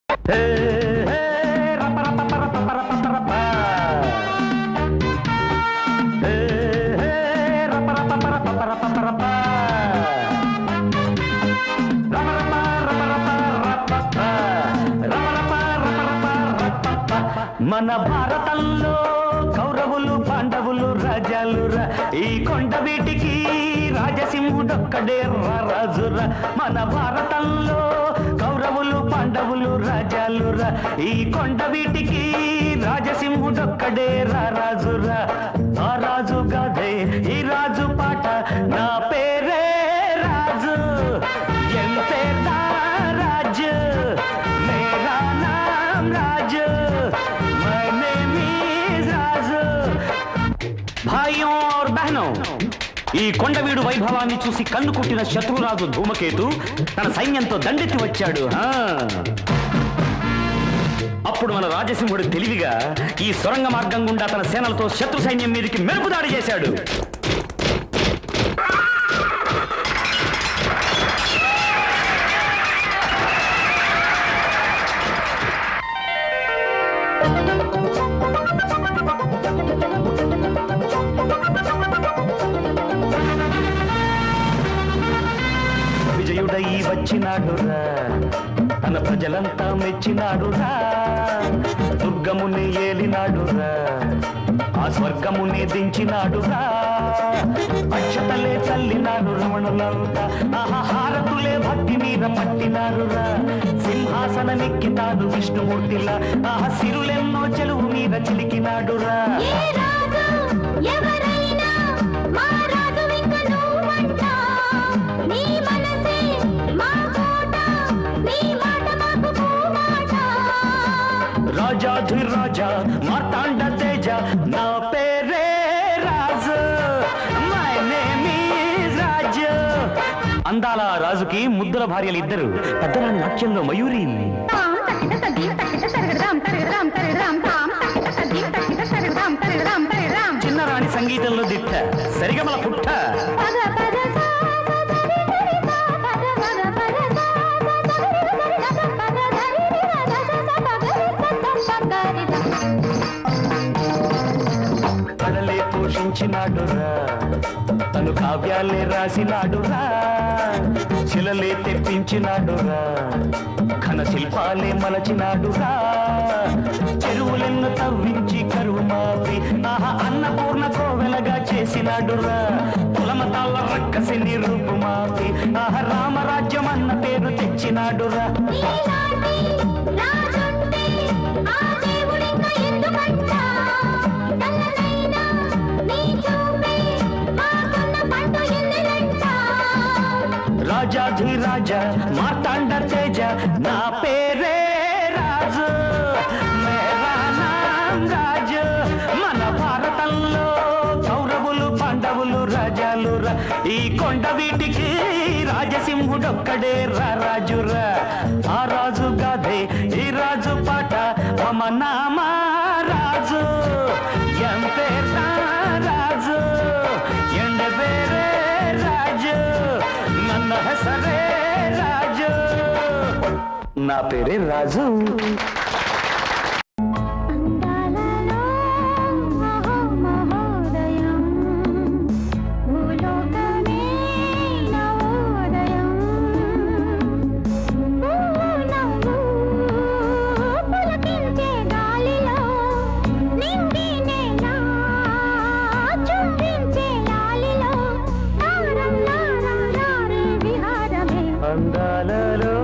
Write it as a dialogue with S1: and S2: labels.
S1: హే, హే, రప, రప, రప, రప, రప, రప. హే, హే, రప, రప, రప, రప, రప, రప. రప, రప, రప, రప, రప, రప, రప, రప, రప, రప. మన భారతంలో కౌరవులు పాండవులు రాజాలురా ఈ కొండ వీటికి రాజసింహుడొక్కడే రాజురా మన భారతంలో కౌరవులు పాండవులు రాజాలురా ఈ కొండ వీటికి రాజసింహుడొక్కడే రాజురా ఆ రాజు గదే ఈ రాజు పాట నా పేరే రాజు ఎంతే రాజు మేరా నామ్ Raju my name is Raju భాయ్యోं और बहनों ఈ కొండవీడు వైభవాన్ని చూసి కన్ను కుట్టిన శత్రురాజు ధూమకేతు తన సైన్యంతో దండెత్తి వచ్చాడు ఆ. అప్పుడు మన రాజసింహుడు తెలివిగా ఈ సొరంగ మార్గం గుండా తన సేనలతో శత్రు సైన్యం మీదకి మెరుపు దాడి చేశాడు విజయుడై వచ్చినాడురా తన ప్రజలంతా మెచ్చినాడురా దుర్గముని ఏలినాడురా ఆ స్వర్గముని దించినాడురా అక్షతలే చల్లినాడు రమణులంతా ఆహా హారతులే భక్తి మీద పట్టినారురా సింహాసనమెక్కితాడు విష్ణుమూర్తిలా ఆహా సిరులెన్నో చెలువు మీద చిలికినాడురా
S2: ఏ రాజు ఎవరైనా మా రాజు ఇంక నువ్వంట నీ మనసే మా కోట నీ మాట మాకు పూమాట
S1: రాజాధిరాజా మార్తాండ తేజ నా పేరే Raju my name is Raju అందాల రాజుకి ముద్దుల భార్యలు ఇద్దరు పెద్దరాని నాట్యంలో మయూరి
S2: తాం తక్కిట తద్దీం తక్కిట తరగడదాం తరగడదాం తరగడదాం తాం తక్కిట తద్దీం తక్కిట తరగడదాం తరగడదాం తరగడదాం
S1: చిన్నరాణి సంగీతంలో దిట్ట సరిగమల పుట్ట
S2: పద పద సా సా సరి సరి సా పద పద పద సా సా సరి సరి సా పద గరి రి ర ద స స ప గరి స ద ప గరి ద
S1: కడలే పోషించినాడురా తను కావ్యాలే రాసినాడురా శిలలే తెప్పించినాడురా ఘన శిల్పాలే మలచినాడురా చెరువులెన్ను తవ్వించి కరువు మాపి ఆహా అన్నపూర్ణ కోవెలగా చేసినాడురా కులమతాల రక్కసిని రూపు మాపి ఆహా రామరాజ్యం అన్న పేరు తెచ్చినాడురా
S2: నీలాంటి రాజుంటే ఆ దేవుడింక ఎందుకంట నల్లనైనా నీ చూపే మాకున్న పంట ఎన్నెలంట
S1: రాజాధిరాజా మార్తాండ తేజ నా పేరే రాజు మేరా నామ్ రాజు మన భారతంలో కౌరవులు పాండవులు రాజాలు రా ఈ కొండ వీటికి రాజసింహుడొక్కడే రా రాజురా ఆ రాజు గాదే ఈ రాజు పాట మమ నామ రాజు ఎంతే రాజు ఎండ ಬೇರೆ ರಾಜು ನನ್ನ ಹೆಸರೇ ರಾಜು నా పేరే రాజు
S2: అందాలలో మహో మహోదయం భూలోకమే నవోదయం నవ్వు పులకించే గాలిలో నింగి నేల చుంబించే లాలిలో తారం లారా లారే విహారమే
S1: అందాలలో